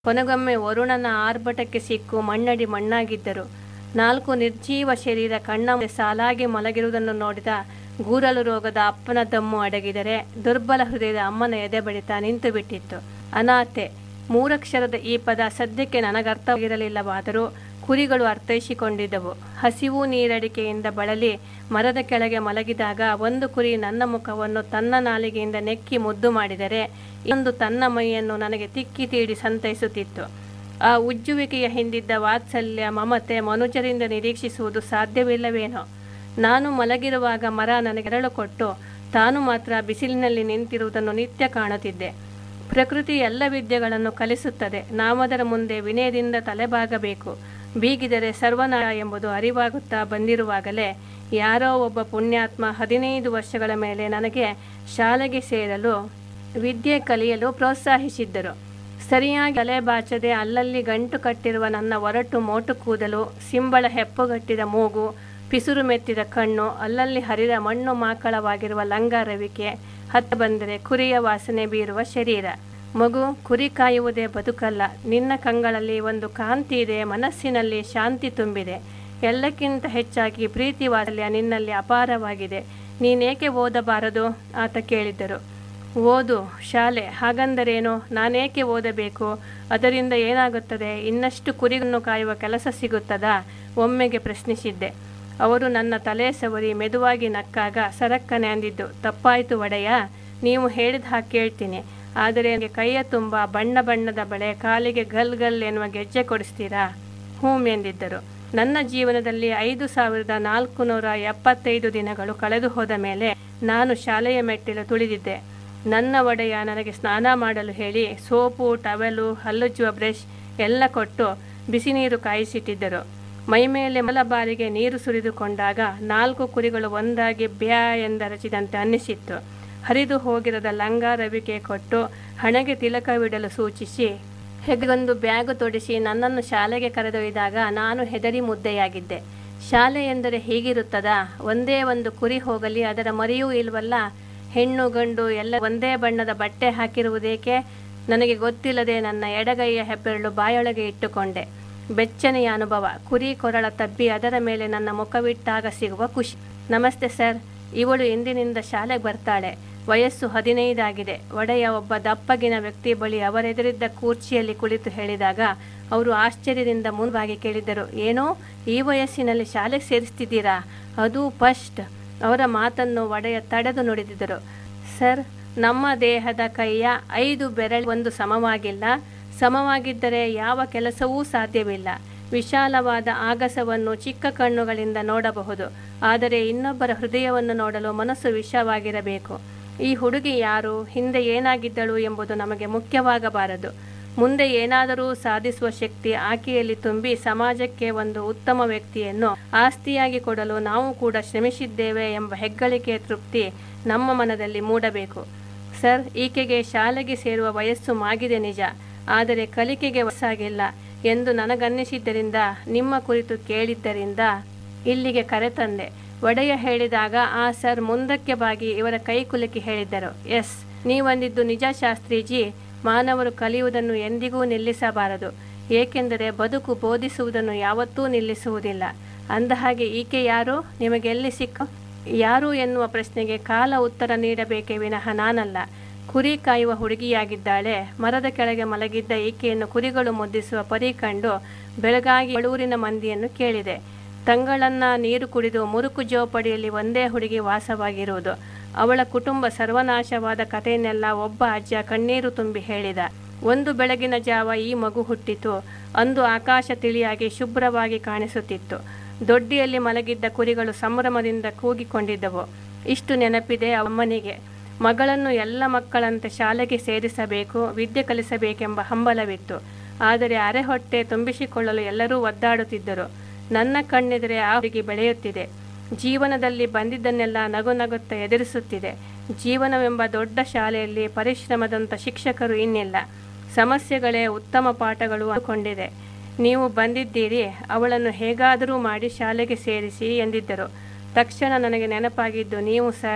ಕೊನೆಗೊಮ್ಮೆ ವರುಣನ ಆರ್ಭಟಕ್ಕೆ ಸಿಕ್ಕು ಮಣ್ಣಡಿ ಮಣ್ಣಾಗಿದ್ದರು ನಾಲ್ಕು ನಿರ್ಜೀವ ಶರೀರ ಕಣ್ಣ ಮುಂದೆ ಸಾಲಾಗಿ ಮಲಗಿರುವುದನ್ನು ನೋಡಿದ ಗೂರಲು ರೋಗದ ಅಪ್ಪನ ದಮ್ಮು ಅಡಗಿದರೆ ದುರ್ಬಲ ಹೃದಯದ ಅಮ್ಮನ ಎದೆ ಬಡಿತ ನಿಂತು ಬಿಟ್ಟಿತ್ತು ಅನಾಥೆ ಮೂರಕ್ಷರದ ಈ ಪದ ಸದ್ಯಕ್ಕೆ ನನಗರ್ಥವಾಗಿರಲಿಲ್ಲವಾದರೂ ಕುರಿಗಳು ಅರ್ಥೈಸಿಕೊಂಡಿದ್ದವು ಹಸಿವು ನೀರಡಿಕೆಯಿಂದ ಬಳಲಿ ಮರದ ಕೆಳಗೆ ಮಲಗಿದಾಗ ಒಂದು ಕುರಿ ನನ್ನ ಮುಖವನ್ನು ತನ್ನ ನಾಲಿಗೆಯಿಂದ ನೆಕ್ಕಿ ಮುದ್ದು ಮಾಡಿದರೆ ಇನ್ನೊಂದು ತನ್ನ ಮೈಯನ್ನು ನನಗೆ ತಿಕ್ಕಿ ತೀಡಿ ಸಂತೈಸುತ್ತಿತ್ತು ಆ ಉಜ್ಜುವಿಕೆಯ ಹಿಂದಿದ್ದ ವಾತ್ಸಲ್ಯ ಮಮತೆ ಮನುಜರಿಂದ ನಿರೀಕ್ಷಿಸುವುದು ಸಾಧ್ಯವಿಲ್ಲವೇನೋ ನಾನು ಮಲಗಿರುವಾಗ ಮರ ನನಗೆ ಎರಳು ಕೊಟ್ಟು ತಾನು ಮಾತ್ರ ಬಿಸಿಲಿನಲ್ಲಿ ನಿಂತಿರುವುದನ್ನು ನಿತ್ಯ ಕಾಣುತ್ತಿದ್ದೆ ಪ್ರಕೃತಿ ಎಲ್ಲ ವಿದ್ಯೆಗಳನ್ನು ಕಲಿಸುತ್ತದೆ ನಾವದರ ಮುಂದೆ ವಿನಯದಿಂದ ತಲೆಬಾಗಬೇಕು ಬೀಗಿದರೆ ಸರ್ವನಾಶ ಎಂಬುದು ಅರಿವಾಗುತ್ತಾ ಬಂದಿರುವಾಗಲೇ ಯಾರೋ ಒಬ್ಬ ಪುಣ್ಯಾತ್ಮ ಹದಿನೈದು ವರ್ಷಗಳ ಮೇಲೆ ನನಗೆ ಶಾಲೆಗೆ ಸೇರಲು ವಿದ್ಯೆ ಕಲಿಯಲು ಪ್ರೋತ್ಸಾಹಿಸಿದ್ದರು ಸರಿಯಾಗಿ ತಲೆ ಬಾಚದೆ ಅಲ್ಲಲ್ಲಿ ಗಂಟು ಕಟ್ಟಿರುವ ನನ್ನ ಒರಟು ಮೋಟು ಕೂದಲು ಸಿಂಬಳ ಹೆಪ್ಪುಗಟ್ಟಿದ ಮೂಗು ಪಿಸುರು ಮೆತ್ತಿದ ಕಣ್ಣು ಅಲ್ಲಲ್ಲಿ ಹರಿದ ಮಣ್ಣು ಮಾಕಳವಾಗಿರುವ ಲಂಗ ರವಿಕೆ ಹತ್ತ ಬಂದರೆ ಕುರಿಯ ವಾಸನೆ ಬೀರುವ ಶರೀರ ಮಗು ಕುರಿ ಕಾಯುವುದೇ ಬದುಕಲ್ಲ ನಿನ್ನ ಕಂಗಳಲ್ಲಿ ಒಂದು ಕಾಂತಿ ಇದೆ ಮನಸ್ಸಿನಲ್ಲಿ ಶಾಂತಿ ತುಂಬಿದೆ ಎಲ್ಲಕ್ಕಿಂತ ಹೆಚ್ಚಾಗಿ ಪ್ರೀತಿ ವಾತ್ಸಲ್ಯ ನಿನ್ನಲ್ಲಿ ಅಪಾರವಾಗಿದೆ ನೀನೇಕೆ ಓದಬಾರದು ಆತ ಕೇಳಿದ್ದರು ಓದು ಶಾಲೆ ಹಾಗಂದರೇನು ನಾನೇಕೆ ಓದಬೇಕು ಅದರಿಂದ ಏನಾಗುತ್ತದೆ ಇನ್ನಷ್ಟು ಕುರಿಗಳನ್ನು ಕಾಯುವ ಕೆಲಸ ಸಿಗುತ್ತದಾ ಒಮ್ಮೆಗೆ ಪ್ರಶ್ನಿಸಿದ್ದೆ ಅವರು ನನ್ನ ತಲೆ ಸವರಿ ಮೆದುವಾಗಿ ನಕ್ಕಾಗ ಸರಕ್ಕನೆ ಅಂದಿದ್ದು ತಪ್ಪಾಯಿತು ಒಡೆಯ ನೀವು ಹೇಳಿದ ಹಾಗೆ ಕೇಳ್ತೀನಿ ಆದರೆ ನನಗೆ ಕೈಯ ತುಂಬ ಬಣ್ಣ ಬಣ್ಣದ ಬಳೆ ಕಾಲಿಗೆ ಗಲ್ ಗಲ್ ಎನ್ನುವ ಗೆಜ್ಜೆ ಕೊಡಿಸ್ತೀರಾ ಹೂಮ್ ಎಂದಿದ್ದರು ನನ್ನ ಜೀವನದಲ್ಲಿ ಐದು ಸಾವಿರದ ನಾಲ್ಕು ನೂರ ಎಪ್ಪತ್ತೈದು ದಿನಗಳು ಕಳೆದು ಹೋದ ಮೇಲೆ ನಾನು ಶಾಲೆಯ ಮೆಟ್ಟಿಲು ತುಳಿದಿದ್ದೆ ನನ್ನ ಒಡೆಯ ನನಗೆ ಸ್ನಾನ ಮಾಡಲು ಹೇಳಿ ಸೋಪು ಟವೆಲು ಹಲ್ಲುಜ್ಜುವ ಬ್ರಷ್ ಎಲ್ಲ ಕೊಟ್ಟು ಬಿಸಿ ನೀರು ಕಾಯಿಸಿಟ್ಟಿದ್ದರು ಮೈಮೇಲೆ ಮೊದಲ ಬಾರಿಗೆ ನೀರು ಸುರಿದುಕೊಂಡಾಗ ನಾಲ್ಕು ಕುರಿಗಳು ಒಂದಾಗಿ ಬ್ಯಾ ಎಂದರಚಿದಂತೆ ಅನ್ನಿಸಿತ್ತು ಹರಿದು ಹೋಗಿರದ ಲಂಗ ರವಿಕೆ ಕೊಟ್ಟು ಹಣೆಗೆ ತಿಲಕವಿಡಲು ಸೂಚಿಸಿ ಹೆಗಗೊಂದು ಬ್ಯಾಗು ತೊಡಿಸಿ ನನ್ನನ್ನು ಶಾಲೆಗೆ ಕರೆದೊಯ್ದಾಗ ನಾನು ಹೆದರಿ ಮುದ್ದೆಯಾಗಿದ್ದೆ ಶಾಲೆ ಎಂದರೆ ಹೀಗಿರುತ್ತದಾ ಒಂದೇ ಒಂದು ಕುರಿ ಹೋಗಲಿ ಅದರ ಮರಿಯೂ ಇಲ್ವಲ್ಲ ಹೆಣ್ಣು ಗಂಡು ಎಲ್ಲ ಒಂದೇ ಬಣ್ಣದ ಬಟ್ಟೆ ಹಾಕಿರುವುದೇಕೆ ನನಗೆ ಗೊತ್ತಿಲ್ಲದೆ ನನ್ನ ಎಡಗೈಯ ಹೆಬ್ಬೆರಳು ಬಾಯೊಳಗೆ ಇಟ್ಟುಕೊಂಡೆ ಬೆಚ್ಚನೆಯ ಅನುಭವ ಕುರಿ ಕೊರಳ ತಬ್ಬಿ ಅದರ ಮೇಲೆ ನನ್ನ ಮುಖವಿಟ್ಟಾಗ ಸಿಗುವ ಖುಷಿ ನಮಸ್ತೆ ಸರ್ ಇವಳು ಇಂದಿನಿಂದ ಶಾಲೆಗೆ ಬರ್ತಾಳೆ ವಯಸ್ಸು ಹದಿನೈದಾಗಿದೆ ಒಡೆಯ ಒಬ್ಬ ದಪ್ಪಗಿನ ವ್ಯಕ್ತಿ ಬಳಿ ಅವರೆದುರಿದ್ದ ಕೂರ್ಚಿಯಲ್ಲಿ ಕುಳಿತು ಹೇಳಿದಾಗ ಅವರು ಆಶ್ಚರ್ಯದಿಂದ ಮುಂದಾಗಿ ಕೇಳಿದರು ಏನೋ ಈ ವಯಸ್ಸಿನಲ್ಲಿ ಶಾಲೆಗೆ ಸೇರಿಸ್ತಿದ್ದೀರಾ ಅದು ಫಸ್ಟ್ ಅವರ ಮಾತನ್ನು ಒಡೆಯ ತಡೆದು ನುಡಿದಿದ್ದರು ಸರ್ ನಮ್ಮ ದೇಹದ ಕೈಯ ಐದು ಬೆರಳು ಒಂದು ಸಮವಾಗಿಲ್ಲ ಸಮವಾಗಿದ್ದರೆ ಯಾವ ಕೆಲಸವೂ ಸಾಧ್ಯವಿಲ್ಲ ವಿಶಾಲವಾದ ಆಗಸವನ್ನು ಚಿಕ್ಕ ಕಣ್ಣುಗಳಿಂದ ನೋಡಬಹುದು ಆದರೆ ಇನ್ನೊಬ್ಬರ ಹೃದಯವನ್ನು ನೋಡಲು ಮನಸ್ಸು ವಿಷವಾಗಿರಬೇಕು ಈ ಹುಡುಗಿ ಯಾರು ಹಿಂದೆ ಏನಾಗಿದ್ದಳು ಎಂಬುದು ನಮಗೆ ಮುಖ್ಯವಾಗಬಾರದು ಮುಂದೆ ಏನಾದರೂ ಸಾಧಿಸುವ ಶಕ್ತಿ ಆಕೆಯಲ್ಲಿ ತುಂಬಿ ಸಮಾಜಕ್ಕೆ ಒಂದು ಉತ್ತಮ ವ್ಯಕ್ತಿಯನ್ನು ಆಸ್ತಿಯಾಗಿ ಕೊಡಲು ನಾವು ಕೂಡ ಶ್ರಮಿಸಿದ್ದೇವೆ ಎಂಬ ಹೆಗ್ಗಳಿಕೆಯ ತೃಪ್ತಿ ನಮ್ಮ ಮನದಲ್ಲಿ ಮೂಡಬೇಕು ಸರ್ ಈಕೆಗೆ ಶಾಲೆಗೆ ಸೇರುವ ವಯಸ್ಸು ಮಾಗಿದೆ ನಿಜ ಆದರೆ ಕಲಿಕೆಗೆ ವಯಸ್ಸಾಗಿಲ್ಲ ಎಂದು ನನಗನ್ನಿಸಿದ್ದರಿಂದ ನಿಮ್ಮ ಕುರಿತು ಕೇಳಿದ್ದರಿಂದ ಇಲ್ಲಿಗೆ ಕರೆತಂದೆ ಒಡೆಯ ಹೇಳಿದಾಗ ಆ ಸರ್ ಮುಂದಕ್ಕೆ ಬಾಗಿ ಇವರ ಕೈ ಕುಲುಕಿ ಹೇಳಿದ್ದರು ಎಸ್ ನೀವಂದಿದ್ದು ನಿಜ ಶಾಸ್ತ್ರೀಜಿ ಮಾನವರು ಕಲಿಯುವುದನ್ನು ಎಂದಿಗೂ ನಿಲ್ಲಿಸಬಾರದು ಏಕೆಂದರೆ ಬದುಕು ಬೋಧಿಸುವುದನ್ನು ಯಾವತ್ತೂ ನಿಲ್ಲಿಸುವುದಿಲ್ಲ ಅಂದಹಾಗೆ ಈಕೆ ಯಾರು ನಿಮಗೆಲ್ಲಿ ಸಿಕ್ಕ ಯಾರು ಎನ್ನುವ ಪ್ರಶ್ನೆಗೆ ಕಾಲ ಉತ್ತರ ನೀಡಬೇಕೇ ವಿನಃ ನಾನಲ್ಲ ಕುರಿ ಕಾಯುವ ಹುಡುಗಿಯಾಗಿದ್ದಾಳೆ ಮರದ ಕೆಳಗೆ ಮಲಗಿದ್ದ ಈಕೆಯನ್ನು ಕುರಿಗಳು ಮುದ್ದಿಸುವ ಪರಿ ಕಂಡು ಬೆಳಗಾಗಿ ಬಳೂರಿನ ಮಂದಿಯನ್ನು ಕೇಳಿದೆ ತಂಗಳನ್ನ ನೀರು ಕುಡಿದು ಮುರುಕು ಜೋಪಡಿಯಲ್ಲಿ ಒಂದೇ ಹುಡುಗಿ ವಾಸವಾಗಿರುವುದು ಅವಳ ಕುಟುಂಬ ಸರ್ವನಾಶವಾದ ಕಥೆಯನ್ನೆಲ್ಲ ಒಬ್ಬ ಅಜ್ಜ ಕಣ್ಣೀರು ತುಂಬಿ ಹೇಳಿದ ಒಂದು ಬೆಳಗಿನ ಜಾವ ಈ ಮಗು ಹುಟ್ಟಿತು ಅಂದು ಆಕಾಶ ತಿಳಿಯಾಗಿ ಶುಭ್ರವಾಗಿ ಕಾಣಿಸುತ್ತಿತ್ತು ದೊಡ್ಡಿಯಲ್ಲಿ ಮಲಗಿದ್ದ ಕುರಿಗಳು ಸಂಭ್ರಮದಿಂದ ಕೂಗಿಕೊಂಡಿದ್ದವು ಇಷ್ಟು ನೆನಪಿದೆ ಅಮ್ಮನಿಗೆ ಮಗಳನ್ನು ಎಲ್ಲ ಮಕ್ಕಳಂತೆ ಶಾಲೆಗೆ ಸೇರಿಸಬೇಕು ವಿದ್ಯೆ ಕಲಿಸಬೇಕೆಂಬ ಹಂಬಲವಿತ್ತು ಆದರೆ ಅರೆ ಹೊಟ್ಟೆ ತುಂಬಿಸಿಕೊಳ್ಳಲು ಎಲ್ಲರೂ ಒದ್ದಾಡುತ್ತಿದ್ದರು ನನ್ನ ಕಣ್ಣೆದುರೆ ಆ ಹುಡುಗಿ ಬೆಳೆಯುತ್ತಿದೆ ಜೀವನದಲ್ಲಿ ಬಂದಿದ್ದನ್ನೆಲ್ಲ ನಗು ನಗುತ್ತಾ ಎದುರಿಸುತ್ತಿದೆ ಜೀವನವೆಂಬ ದೊಡ್ಡ ಶಾಲೆಯಲ್ಲಿ ಪರಿಶ್ರಮದಂಥ ಶಿಕ್ಷಕರು ಇನ್ನಿಲ್ಲ ಸಮಸ್ಯೆಗಳೇ ಉತ್ತಮ ಪಾಠಗಳು ಅಂದುಕೊಂಡಿದೆ ನೀವು ಬಂದಿದ್ದೀರಿ ಅವಳನ್ನು ಹೇಗಾದರೂ ಮಾಡಿ ಶಾಲೆಗೆ ಸೇರಿಸಿ ಎಂದಿದ್ದರು ತಕ್ಷಣ ನನಗೆ ನೆನಪಾಗಿದ್ದು ನೀವು ಸರ್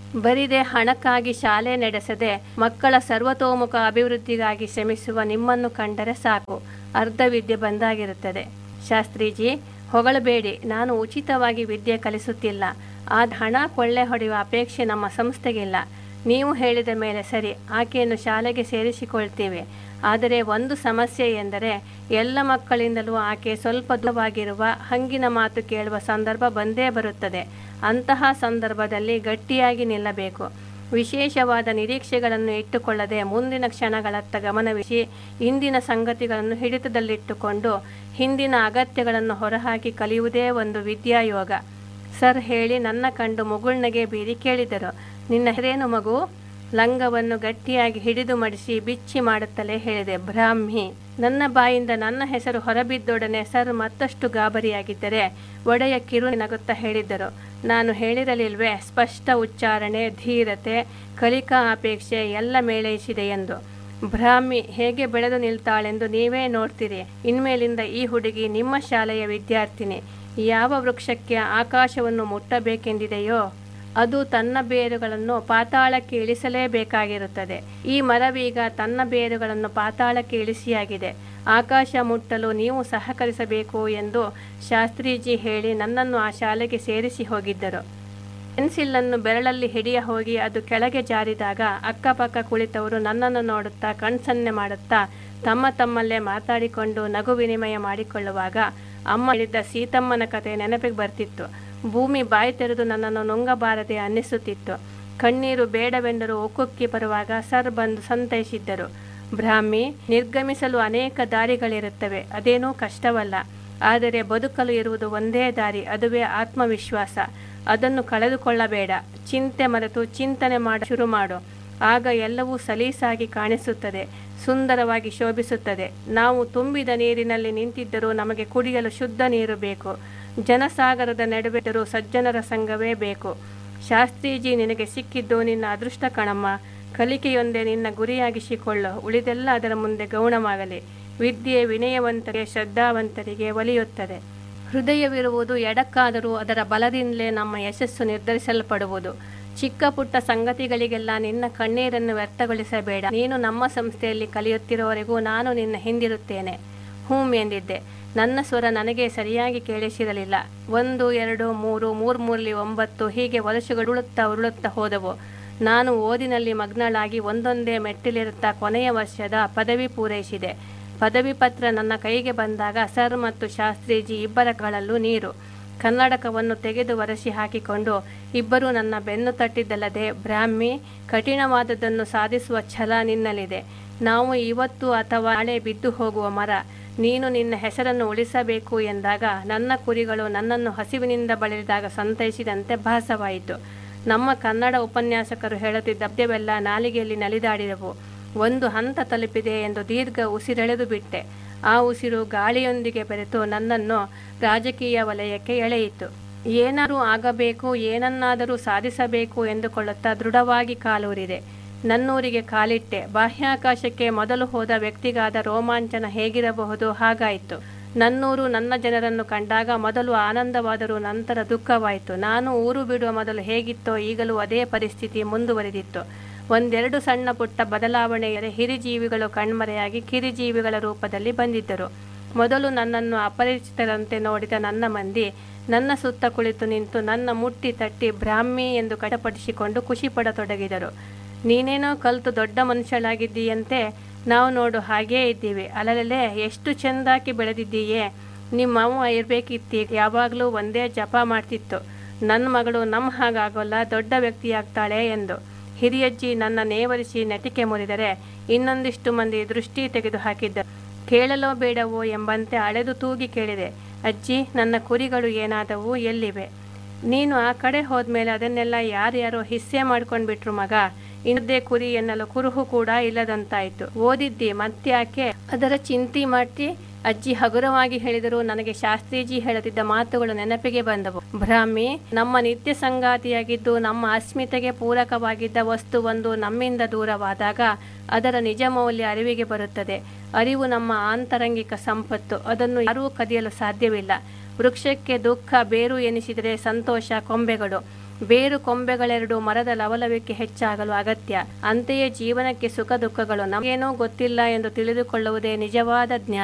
ಬರಿದೆ ಹಣಕ್ಕಾಗಿ ಶಾಲೆ ನಡೆಸದೆ ಮಕ್ಕಳ ಸರ್ವತೋಮುಖ ಅಭಿವೃದ್ಧಿಗಾಗಿ ಶ್ರಮಿಸುವ ನಿಮ್ಮನ್ನು ಕಂಡರೆ ಸಾಕು ಅರ್ಧ ವಿದ್ಯೆ ಬಂದಾಗಿರುತ್ತದೆ ಶಾಸ್ತ್ರೀಜಿ ಹೊಗಳಬೇಡಿ ನಾನು ಉಚಿತವಾಗಿ ವಿದ್ಯೆ ಕಲಿಸುತ್ತಿಲ್ಲ ಆ ಹಣ ಕೊಳ್ಳೆ ಹೊಡೆಯುವ ಅಪೇಕ್ಷೆ ನಮ್ಮ ಸಂಸ್ಥೆಗಿಲ್ಲ ನೀವು ಹೇಳಿದ ಮೇಲೆ ಸರಿ ಆಕೆಯನ್ನು ಶಾಲೆಗೆ ಸೇರಿಸಿಕೊಳ್ತೇವೆ ಆದರೆ ಒಂದು ಸಮಸ್ಯೆ ಎಂದರೆ ಎಲ್ಲ ಮಕ್ಕಳಿಂದಲೂ ಆಕೆ ಸ್ವಲ್ಪ ದೂರವಾಗಿರುವ ಹಂಗಿನ ಮಾತು ಕೇಳುವ ಸಂದರ್ಭ ಬಂದೇ ಬರುತ್ತದೆ ಅಂತಹ ಸಂದರ್ಭದಲ್ಲಿ ಗಟ್ಟಿಯಾಗಿ ನಿಲ್ಲಬೇಕು ವಿಶೇಷವಾದ ನಿರೀಕ್ಷೆಗಳನ್ನು ಇಟ್ಟುಕೊಳ್ಳದೆ ಮುಂದಿನ ಕ್ಷಣಗಳತ್ತ ಗಮನವಿಸಿ ಇಂದಿನ ಸಂಗತಿಗಳನ್ನು ಹಿಡಿತದಲ್ಲಿಟ್ಟುಕೊಂಡು ಹಿಂದಿನ ಅಗತ್ಯಗಳನ್ನು ಹೊರಹಾಕಿ ಕಲಿಯುವುದೇ ಒಂದು ವಿದ್ಯಾಯೋಗ ಸರ್ ಹೇಳಿ ನನ್ನ ಕಂಡು ಮುಗುಳ್ನಗೆ ಬೀರಿ ಕೇಳಿದರು ನಿನ್ನ ಹೆರೇನು ಮಗು ಲಂಗವನ್ನು ಗಟ್ಟಿಯಾಗಿ ಹಿಡಿದು ಮಡಿಸಿ ಬಿಚ್ಚಿ ಮಾಡುತ್ತಲೇ ಹೇಳಿದೆ ಬ್ರಾಹ್ಮಿ ನನ್ನ ಬಾಯಿಂದ ನನ್ನ ಹೆಸರು ಹೊರಬಿದ್ದೊಡನೆ ಸರ್ ಮತ್ತಷ್ಟು ಗಾಬರಿಯಾಗಿದ್ದರೆ ಒಡೆಯ ಕಿರು ನಗುತ್ತಾ ಹೇಳಿದ್ದರು ನಾನು ಹೇಳಿರಲಿಲ್ವೇ ಸ್ಪಷ್ಟ ಉಚ್ಚಾರಣೆ ಧೀರತೆ ಕಲಿಕಾ ಅಪೇಕ್ಷೆ ಎಲ್ಲ ಮೇಳೈಸಿದೆ ಎಂದು ಬ್ರಾಹ್ಮಿ ಹೇಗೆ ಬೆಳೆದು ನಿಲ್ತಾಳೆಂದು ನೀವೇ ನೋಡ್ತೀರಿ ಇನ್ಮೇಲಿಂದ ಈ ಹುಡುಗಿ ನಿಮ್ಮ ಶಾಲೆಯ ವಿದ್ಯಾರ್ಥಿನಿ ಯಾವ ವೃಕ್ಷಕ್ಕೆ ಆಕಾಶವನ್ನು ಮುಟ್ಟಬೇಕೆಂದಿದೆಯೋ ಅದು ತನ್ನ ಬೇರುಗಳನ್ನು ಪಾತಾಳಕ್ಕೆ ಇಳಿಸಲೇಬೇಕಾಗಿರುತ್ತದೆ ಈ ಮರವೀಗ ತನ್ನ ಬೇರುಗಳನ್ನು ಪಾತಾಳಕ್ಕೆ ಇಳಿಸಿಯಾಗಿದೆ ಆಕಾಶ ಮುಟ್ಟಲು ನೀವು ಸಹಕರಿಸಬೇಕು ಎಂದು ಶಾಸ್ತ್ರೀಜಿ ಹೇಳಿ ನನ್ನನ್ನು ಆ ಶಾಲೆಗೆ ಸೇರಿಸಿ ಹೋಗಿದ್ದರು ಪೆನ್ಸಿಲ್ಲನ್ನು ಬೆರಳಲ್ಲಿ ಹಿಡಿಯ ಹೋಗಿ ಅದು ಕೆಳಗೆ ಜಾರಿದಾಗ ಅಕ್ಕಪಕ್ಕ ಕುಳಿತವರು ನನ್ನನ್ನು ನೋಡುತ್ತಾ ಕಣ್ಸನ್ನೆ ಮಾಡುತ್ತಾ ತಮ್ಮ ತಮ್ಮಲ್ಲೇ ಮಾತಾಡಿಕೊಂಡು ನಗು ವಿನಿಮಯ ಮಾಡಿಕೊಳ್ಳುವಾಗ ಅಮ್ಮ ಹೇಳಿದ್ದ ಸೀತಮ್ಮನ ಕತೆ ನೆನಪಿಗೆ ಬರ್ತಿತ್ತು ಭೂಮಿ ಬಾಯಿ ತೆರೆದು ನನ್ನನ್ನು ನುಂಗಬಾರದೆ ಅನ್ನಿಸುತ್ತಿತ್ತು ಕಣ್ಣೀರು ಬೇಡವೆಂದರೂ ಒಕ್ಕುಕ್ಕಿ ಬರುವಾಗ ಸರ್ ಬಂದು ಸಂತೈಸಿದ್ದರು ಬ್ರಾಹ್ಮಿ ನಿರ್ಗಮಿಸಲು ಅನೇಕ ದಾರಿಗಳಿರುತ್ತವೆ ಅದೇನೂ ಕಷ್ಟವಲ್ಲ ಆದರೆ ಬದುಕಲು ಇರುವುದು ಒಂದೇ ದಾರಿ ಅದುವೇ ಆತ್ಮವಿಶ್ವಾಸ ಅದನ್ನು ಕಳೆದುಕೊಳ್ಳಬೇಡ ಚಿಂತೆ ಮರೆತು ಚಿಂತನೆ ಮಾಡ ಶುರು ಮಾಡು ಆಗ ಎಲ್ಲವೂ ಸಲೀಸಾಗಿ ಕಾಣಿಸುತ್ತದೆ ಸುಂದರವಾಗಿ ಶೋಭಿಸುತ್ತದೆ ನಾವು ತುಂಬಿದ ನೀರಿನಲ್ಲಿ ನಿಂತಿದ್ದರೂ ನಮಗೆ ಕುಡಿಯಲು ಶುದ್ಧ ನೀರು ಬೇಕು ಜನಸಾಗರದ ನಡುವೆದರೂ ಸಜ್ಜನರ ಸಂಘವೇ ಬೇಕು ಶಾಸ್ತ್ರೀಜಿ ನಿನಗೆ ಸಿಕ್ಕಿದ್ದು ನಿನ್ನ ಅದೃಷ್ಟ ಕಣಮ್ಮ ಕಲಿಕೆಯೊಂದೇ ನಿನ್ನ ಗುರಿಯಾಗಿಸಿಕೊಳ್ಳು ಉಳಿದೆಲ್ಲ ಅದರ ಮುಂದೆ ಗೌಣವಾಗಲಿ ವಿದ್ಯೆ ವಿನಯವಂತರಿಗೆ ಶ್ರದ್ಧಾವಂತರಿಗೆ ಒಲಿಯುತ್ತದೆ ಹೃದಯವಿರುವುದು ಎಡಕ್ಕಾದರೂ ಅದರ ಬಲದಿಂದಲೇ ನಮ್ಮ ಯಶಸ್ಸು ನಿರ್ಧರಿಸಲ್ಪಡುವುದು ಚಿಕ್ಕ ಪುಟ್ಟ ಸಂಗತಿಗಳಿಗೆಲ್ಲ ನಿನ್ನ ಕಣ್ಣೀರನ್ನು ವ್ಯರ್ಥಗೊಳಿಸಬೇಡ ನೀನು ನಮ್ಮ ಸಂಸ್ಥೆಯಲ್ಲಿ ಕಲಿಯುತ್ತಿರುವವರೆಗೂ ನಾನು ನಿನ್ನ ಹಿಂದಿರುತ್ತೇನೆ ಹೂಂ ಎಂದಿದ್ದೆ ನನ್ನ ಸ್ವರ ನನಗೆ ಸರಿಯಾಗಿ ಕೇಳಿಸಿರಲಿಲ್ಲ ಒಂದು ಎರಡು ಮೂರು ಮೂರು ಮೂರಲಿ ಒಂಬತ್ತು ಹೀಗೆ ವರ್ಷಗಳು ಉರುಳುತ್ತಾ ಉರುಳುತ್ತಾ ಹೋದವು ನಾನು ಓದಿನಲ್ಲಿ ಮಗ್ನಳಾಗಿ ಒಂದೊಂದೇ ಮೆಟ್ಟಿಲಿರುತ್ತಾ ಕೊನೆಯ ವರ್ಷದ ಪದವಿ ಪೂರೈಸಿದೆ ಪದವಿ ಪತ್ರ ನನ್ನ ಕೈಗೆ ಬಂದಾಗ ಸರ್ ಮತ್ತು ಶಾಸ್ತ್ರೀಜಿ ಇಬ್ಬರ ಕಳಲ್ಲೂ ನೀರು ಕನ್ನಡಕವನ್ನು ತೆಗೆದು ಒರೆಸಿ ಹಾಕಿಕೊಂಡು ಇಬ್ಬರೂ ನನ್ನ ಬೆನ್ನು ತಟ್ಟಿದ್ದಲ್ಲದೆ ಬ್ರಾಹ್ಮಿ ಕಠಿಣವಾದದ್ದನ್ನು ಸಾಧಿಸುವ ಛಲ ನಿನ್ನಲ್ಲಿದೆ ನಾವು ಇವತ್ತು ಅಥವಾ ನಾಳೆ ಬಿದ್ದು ಹೋಗುವ ಮರ ನೀನು ನಿನ್ನ ಹೆಸರನ್ನು ಉಳಿಸಬೇಕು ಎಂದಾಗ ನನ್ನ ಕುರಿಗಳು ನನ್ನನ್ನು ಹಸಿವಿನಿಂದ ಬಳಲಿದಾಗ ಸಂತೈಸಿದಂತೆ ಭಾಸವಾಯಿತು ನಮ್ಮ ಕನ್ನಡ ಉಪನ್ಯಾಸಕರು ಹೇಳುತ್ತಿದ್ದ ಪದ್ಯವೆಲ್ಲ ನಾಲಿಗೆಯಲ್ಲಿ ನಲಿದಾಡಿದವು ಒಂದು ಹಂತ ತಲುಪಿದೆ ಎಂದು ದೀರ್ಘ ಉಸಿರೆಳೆದು ಬಿಟ್ಟೆ ಆ ಉಸಿರು ಗಾಳಿಯೊಂದಿಗೆ ಬೆರೆತು ನನ್ನನ್ನು ರಾಜಕೀಯ ವಲಯಕ್ಕೆ ಎಳೆಯಿತು ಏನಾದರೂ ಆಗಬೇಕು ಏನನ್ನಾದರೂ ಸಾಧಿಸಬೇಕು ಎಂದುಕೊಳ್ಳುತ್ತಾ ದೃಢವಾಗಿ ಕಾಲೂರಿದೆ ನನ್ನೂರಿಗೆ ಕಾಲಿಟ್ಟೆ ಬಾಹ್ಯಾಕಾಶಕ್ಕೆ ಮೊದಲು ಹೋದ ವ್ಯಕ್ತಿಗಾದ ರೋಮಾಂಚನ ಹೇಗಿರಬಹುದು ಹಾಗಾಯಿತು ನನ್ನೂರು ನನ್ನ ಜನರನ್ನು ಕಂಡಾಗ ಮೊದಲು ಆನಂದವಾದರೂ ನಂತರ ದುಃಖವಾಯಿತು ನಾನು ಊರು ಬಿಡುವ ಮೊದಲು ಹೇಗಿತ್ತೋ ಈಗಲೂ ಅದೇ ಪರಿಸ್ಥಿತಿ ಮುಂದುವರಿದಿತ್ತು ಒಂದೆರಡು ಸಣ್ಣ ಪುಟ್ಟ ಬದಲಾವಣೆಯರೆ ಹಿರಿಜೀವಿಗಳು ಕಣ್ಮರೆಯಾಗಿ ಕಿರಿಜೀವಿಗಳ ರೂಪದಲ್ಲಿ ಬಂದಿದ್ದರು ಮೊದಲು ನನ್ನನ್ನು ಅಪರಿಚಿತರಂತೆ ನೋಡಿದ ನನ್ನ ಮಂದಿ ನನ್ನ ಸುತ್ತ ಕುಳಿತು ನಿಂತು ನನ್ನ ಮುಟ್ಟಿ ತಟ್ಟಿ ಬ್ರಾಹ್ಮಿ ಎಂದು ಕಟಪಡಿಸಿಕೊಂಡು ಖುಷಿ ಪಡತೊಡಗಿದರು ನೀನೇನೋ ಕಲಿತು ದೊಡ್ಡ ಮನುಷ್ಯಳಾಗಿದ್ದೀಯಂತೆ ನಾವು ನೋಡು ಹಾಗೇ ಇದ್ದೀವಿ ಅಲ್ಲಲೇ ಎಷ್ಟು ಚೆಂದಾಕಿ ಬೆಳೆದಿದ್ದೀಯೇ ನಿಮ್ಮವ್ವ ಇರಬೇಕಿತ್ತಿ ಯಾವಾಗಲೂ ಒಂದೇ ಜಪ ಮಾಡ್ತಿತ್ತು ನನ್ನ ಮಗಳು ನಮ್ಮ ಹಾಗಾಗೋಲ್ಲ ದೊಡ್ಡ ವ್ಯಕ್ತಿಯಾಗ್ತಾಳೆ ಎಂದು ಹಿರಿಯಜ್ಜಿ ನನ್ನ ನೇವರಿಸಿ ನೆಟಿಕೆ ಮುರಿದರೆ ಇನ್ನೊಂದಿಷ್ಟು ಮಂದಿ ದೃಷ್ಟಿ ತೆಗೆದು ಹಾಕಿದ್ದರು ಕೇಳಲೋ ಬೇಡವೋ ಎಂಬಂತೆ ಅಳೆದು ತೂಗಿ ಕೇಳಿದೆ ಅಜ್ಜಿ ನನ್ನ ಕುರಿಗಳು ಏನಾದವು ಎಲ್ಲಿವೆ ನೀನು ಆ ಕಡೆ ಹೋದ್ಮೇಲೆ ಅದನ್ನೆಲ್ಲ ಯಾರ್ಯಾರೋ ಹಿಸ್ಸೆ ಮಾಡ್ಕೊಂಡ್ಬಿಟ್ರು ಮಗ ಇನ್ನದೇ ಕುರಿ ಎನ್ನಲು ಕುರುಹು ಕೂಡ ಇಲ್ಲದಂತಾಯ್ತು ಓದಿದ್ದಿ ಮತ್ತ್ಯಾಕೆ ಅದರ ಚಿಂತೆ ಮಾಡ್ತಿ ಅಜ್ಜಿ ಹಗುರವಾಗಿ ಹೇಳಿದರೂ ನನಗೆ ಶಾಸ್ತ್ರೀಜಿ ಹೇಳುತ್ತಿದ್ದ ಮಾತುಗಳು ನೆನಪಿಗೆ ಬಂದವು ಬ್ರಾಹ್ಮಿ ನಮ್ಮ ನಿತ್ಯ ಸಂಗಾತಿಯಾಗಿದ್ದು ನಮ್ಮ ಅಸ್ಮಿತೆಗೆ ಪೂರಕವಾಗಿದ್ದ ವಸ್ತುವೊಂದು ನಮ್ಮಿಂದ ದೂರವಾದಾಗ ಅದರ ನಿಜ ಮೌಲ್ಯ ಅರಿವಿಗೆ ಬರುತ್ತದೆ ಅರಿವು ನಮ್ಮ ಆಂತರಂಗಿಕ ಸಂಪತ್ತು ಅದನ್ನು ಯಾರೂ ಕದಿಯಲು ಸಾಧ್ಯವಿಲ್ಲ ವೃಕ್ಷಕ್ಕೆ ದುಃಖ ಬೇರು ಎನಿಸಿದರೆ ಸಂತೋಷ ಕೊಂಬೆಗಳು ಬೇರು ಕೊಂಬೆಗಳೆರಡು ಮರದ ಲವಲವಿಕೆ ಹೆಚ್ಚಾಗಲು ಅಗತ್ಯ ಅಂತೆಯೇ ಜೀವನಕ್ಕೆ ಸುಖ ದುಃಖಗಳು ನಮಗೇನೂ ಗೊತ್ತಿಲ್ಲ ಎಂದು ತಿಳಿದುಕೊಳ್ಳುವುದೇ ನಿಜವಾದ ಜ್ಞಾನ